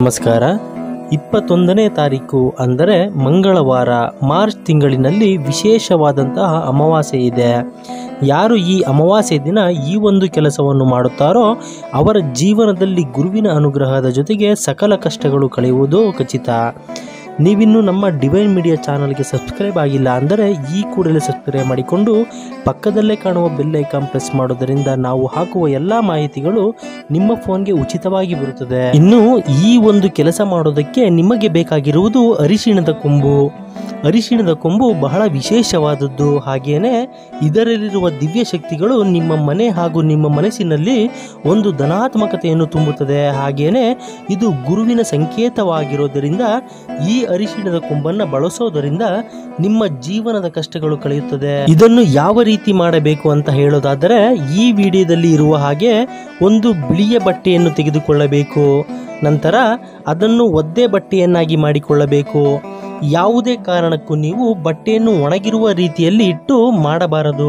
ನಮಸ್ಕಾರ ಇಪ್ಪತ್ತೊಂದನೇ ತಾರೀಕು ಅಂದರೆ ಮಂಗಳವಾರ ಮಾರ್ಚ್ ತಿಂಗಳಿನಲ್ಲಿ ವಿಶೇಷವಾದಂತಹ ಅಮಾವಾಸ್ಯೆ ಇದೆ ಯಾರು ಈ ಅಮಾವಾಸ್ಯೆ ದಿನ ಈ ಒಂದು ಕೆಲಸವನ್ನು ಮಾಡುತ್ತಾರೋ ಅವರ ಜೀವನದಲ್ಲಿ ಗುರುವಿನ ಅನುಗ್ರಹದ ಜೊತೆಗೆ ಸಕಲ ಕಷ್ಟಗಳು ಕಳೆಯುವುದು ಖಚಿತ ನೀವಿನ್ನು ನಮ್ಮ ಡಿವೈನ್ ಮೀಡಿಯಾ ಚಾನಲ್ಗೆ ಸಬ್ಸ್ಕ್ರೈಬ್ ಆಗಿಲ್ಲ ಅಂದರೆ ಈ ಕೂಡಲೇ ಸಬ್ಸ್ಕ್ರೈಬ್ ಮಾಡಿಕೊಂಡು ಪಕ್ಕದಲ್ಲೇ ಕಾಣುವ ಬೆಲ್ ಐಕಾನ್ ಪ್ರೆಸ್ ಮಾಡೋದರಿಂದ ನಾವು ಹಾಕುವ ಎಲ್ಲ ಮಾಹಿತಿಗಳು ನಿಮ್ಮ ಫೋನ್ಗೆ ಉಚಿತವಾಗಿ ಬರುತ್ತದೆ ಇನ್ನು ಈ ಒಂದು ಕೆಲಸ ಮಾಡೋದಕ್ಕೆ ನಿಮಗೆ ಬೇಕಾಗಿರುವುದು ಅರಿಶಿಣದ ಕೊಂಬು ಅರಿಶಿಣದ ಕೊಂಬು ಬಹಳ ವಿಶೇಷವಾದದ್ದು ಹಾಗೇನೆ ಇದರಲ್ಲಿರುವ ದಿವ್ಯ ಶಕ್ತಿಗಳು ನಿಮ್ಮ ಮನೆ ಹಾಗೂ ನಿಮ್ಮ ಮನಸ್ಸಿನಲ್ಲಿ ಒಂದು ಧನಾತ್ಮಕತೆಯನ್ನು ತುಂಬುತ್ತದೆ ಹಾಗೇನೆ ಇದು ಗುರುವಿನ ಸಂಕೇತವಾಗಿರೋದರಿಂದ ಈ ಅರಿಶಿಣದ ಕೊಂಬನ್ನ ಬಳಸೋದರಿಂದ ನಿಮ್ಮ ಜೀವನದ ಕಷ್ಟಗಳು ಕಳೆಯುತ್ತದೆ ಇದನ್ನು ಯಾವ ರೀತಿ ಮಾಡಬೇಕು ಅಂತ ಹೇಳೋದಾದರೆ ಈ ವಿಡಿಯೋದಲ್ಲಿ ಇರುವ ಹಾಗೆ ಒಂದು ಬಿಳಿಯ ಬಟ್ಟೆಯನ್ನು ತೆಗೆದುಕೊಳ್ಳಬೇಕು ನಂತರ ಅದನ್ನು ಒದ್ದೆ ಬಟ್ಟೆಯನ್ನಾಗಿ ಮಾಡಿಕೊಳ್ಳಬೇಕು ಯಾವುದೇ ಕಾರಣಕ್ಕೂ ನೀವು ಬಟ್ಟೆಯನ್ನು ಒಣಗಿರುವ ರೀತಿಯಲ್ಲಿ ಇಟ್ಟು ಮಾಡಬಾರದು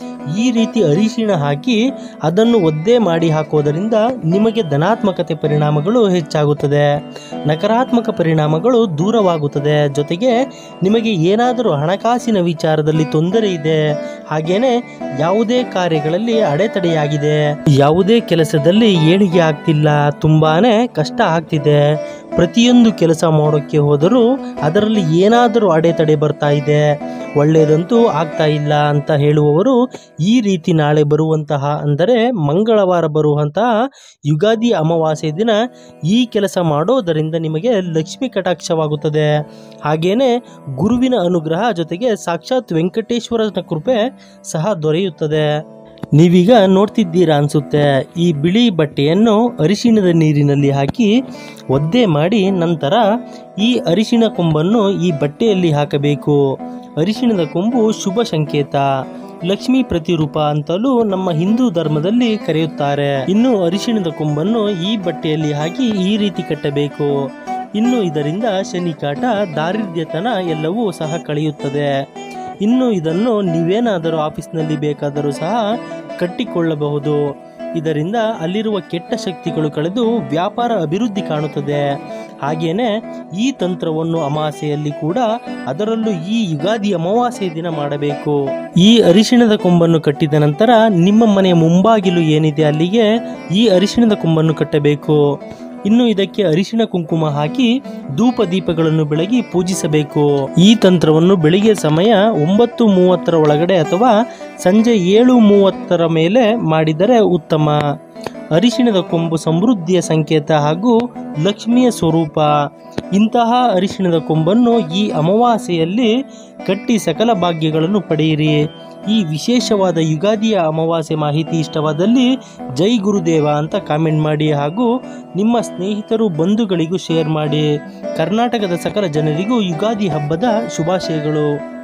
ಈ ರೀತಿ ಅರಿಶಿಣ ಹಾಕಿ ಅದನ್ನು ಒದ್ದೆ ಮಾಡಿ ಹಾಕೋದರಿಂದ ನಿಮಗೆ ಧನಾತ್ಮಕತೆ ಪರಿಣಾಮಗಳು ಹೆಚ್ಚಾಗುತ್ತದೆ ನಕಾರಾತ್ಮಕ ಪರಿಣಾಮಗಳು ದೂರವಾಗುತ್ತದೆ ಜೊತೆಗೆ ನಿಮಗೆ ಏನಾದರೂ ಹಣಕಾಸಿನ ವಿಚಾರದಲ್ಲಿ ತೊಂದರೆ ಇದೆ ಹಾಗೇನೆ ಯಾವುದೇ ಕಾರ್ಯಗಳಲ್ಲಿ ಅಡೆತಡೆಯಾಗಿದೆ ಯಾವುದೇ ಕೆಲಸದಲ್ಲಿ ಏಳಿಗೆ ಆಗ್ತಿಲ್ಲ ತುಂಬಾನೇ ಕಷ್ಟ ಆಗ್ತಿದೆ ಪ್ರತಿಯೊಂದು ಕೆಲಸ ಮಾಡೋಕ್ಕೆ ಹೋದರೂ ಅದರಲ್ಲಿ ಏನಾದರೂ ಅಡೆತಡೆ ಬರ್ತಾ ಇದೆ ಒಳ್ಳೆಯದಂತೂ ಆಗ್ತಾ ಇಲ್ಲ ಅಂತ ಹೇಳುವವರು ಈ ರೀತಿ ನಾಳೆ ಬರುವಂತಹ ಅಂದರೆ ಮಂಗಳವಾರ ಬರುವಂತಹ ಯುಗಾದಿ ಅಮಾವಾಸ್ಯೆ ದಿನ ಈ ಕೆಲಸ ಮಾಡೋದರಿಂದ ನಿಮಗೆ ಲಕ್ಷ್ಮಿ ಕಟಾಕ್ಷವಾಗುತ್ತದೆ ಹಾಗೇನೆ ಗುರುವಿನ ಅನುಗ್ರಹ ಜೊತೆಗೆ ಸಾಕ್ಷಾತ್ ವೆಂಕಟೇಶ್ವರನ ಕೃಪೆ ಸಹ ದೊರೆಯುತ್ತದೆ ನೀವೀಗ ನೋಡ್ತಿದ್ದೀರಾ ಅನ್ಸುತ್ತೆ ಈ ಬಿಳಿ ಬಟ್ಟೆಯನ್ನು ಅರಿಶಿಣದ ನೀರಿನಲ್ಲಿ ಹಾಕಿ ಒದ್ದೆ ಮಾಡಿ ನಂತರ ಈ ಅರಿಶಿಣ ಕೊಂಬನ್ನು ಈ ಬಟ್ಟೆಯಲ್ಲಿ ಹಾಕಬೇಕು ಅರಿಶಿಣದ ಕೊಂಬು ಶುಭ ಸಂಕೇತ ಲಕ್ಷ್ಮೀ ಪ್ರತಿರೂಪ ಅಂತಲೂ ನಮ್ಮ ಹಿಂದೂ ಧರ್ಮದಲ್ಲಿ ಕರೆಯುತ್ತಾರೆ ಇನ್ನು ಅರಿಶಿಣದ ಕೊಂಬನ್ನು ಈ ಬಟ್ಟೆಯಲ್ಲಿ ಹಾಕಿ ಈ ರೀತಿ ಕಟ್ಟಬೇಕು ಇನ್ನು ಇದರಿಂದ ಶನಿಕಾಟ ದಾರಿದ್ರ್ಯತನ ಎಲ್ಲವೂ ಸಹ ಕಳೆಯುತ್ತದೆ ಇನ್ನು ಇದನ್ನು ನೀವೇನಾದರೂ ಆಫೀಸ್ನಲ್ಲಿ ಬೇಕಾದರೂ ಸಹ ಕಟ್ಟಿಕೊಳ್ಳಬಹುದು ಇದರಿಂದ ಅಲ್ಲಿರುವ ಕೆಟ್ಟ ಶಕ್ತಿಗಳು ಕಳೆದು ವ್ಯಾಪಾರ ಅಭಿವೃದ್ಧಿ ಕಾಣುತ್ತದೆ ಹಾಗೇನೆ ಈ ತಂತ್ರವನ್ನು ಅಮಾವಾಸ್ಯೆಯಲ್ಲಿ ಕೂಡ ಅದರಲ್ಲೂ ಈ ಯುಗಾದಿ ಅಮಾವಾಸ್ಯೆ ದಿನ ಮಾಡಬೇಕು ಈ ಅರಿಶಿಣದ ಕೊಂಬನ್ನು ಕಟ್ಟಿದ ನಂತರ ನಿಮ್ಮ ಮನೆಯ ಮುಂಬಾಗಿಲು ಏನಿದೆ ಅಲ್ಲಿಗೆ ಈ ಅರಿಶಿಣದ ಕೊಂಬನ್ನು ಕಟ್ಟಬೇಕು ಇನ್ನು ಇದಕ್ಕೆ ಅರಿಶಿಣ ಕುಂಕುಮ ಹಾಕಿ ಧೂಪ ದೀಪಗಳನ್ನು ಬೆಳಗಿ ಪೂಜಿಸಬೇಕು ಈ ತಂತ್ರವನ್ನು ಬೆಳಿಗ್ಗೆ ಸಮಯ ಒಂಬತ್ತು ಮೂವತ್ತರ ಒಳಗಡೆ ಅಥವಾ ಸಂಜೆ ಏಳು ಮೂವತ್ತರ ಮೇಲೆ ಮಾಡಿದರೆ ಉತ್ತಮ ಅರಿಶಿಣದ ಕೊಂಬು ಸಮೃದ್ಧಿಯ ಸಂಕೇತ ಹಾಗೂ ಲಕ್ಷ್ಮಿಯ ಸ್ವರೂಪ ಇಂತಹ ಅರಿಶಿಣದ ಕೊಂಬನ್ನು ಈ ಅಮಾವಾಸ್ಯೆಯಲ್ಲಿ ಕಟ್ಟಿ ಸಕಲ ಭಾಗ್ಯಗಳನ್ನು ಪಡೆಯಿರಿ ಈ ವಿಶೇಷವಾದ ಯುಗಾದಿಯ ಅಮಾವಾಸ್ಯೆ ಮಾಹಿತಿ ಇಷ್ಟವಾದಲ್ಲಿ ಜೈ ಗುರುದೇವ ಅಂತ ಕಾಮೆಂಟ್ ಮಾಡಿ ಹಾಗೂ ನಿಮ್ಮ ಸ್ನೇಹಿತರು ಬಂಧುಗಳಿಗೂ ಶೇರ್ ಮಾಡಿ ಕರ್ನಾಟಕದ ಸಕಲ ಜನರಿಗೂ ಯುಗಾದಿ ಹಬ್ಬದ ಶುಭಾಶಯಗಳು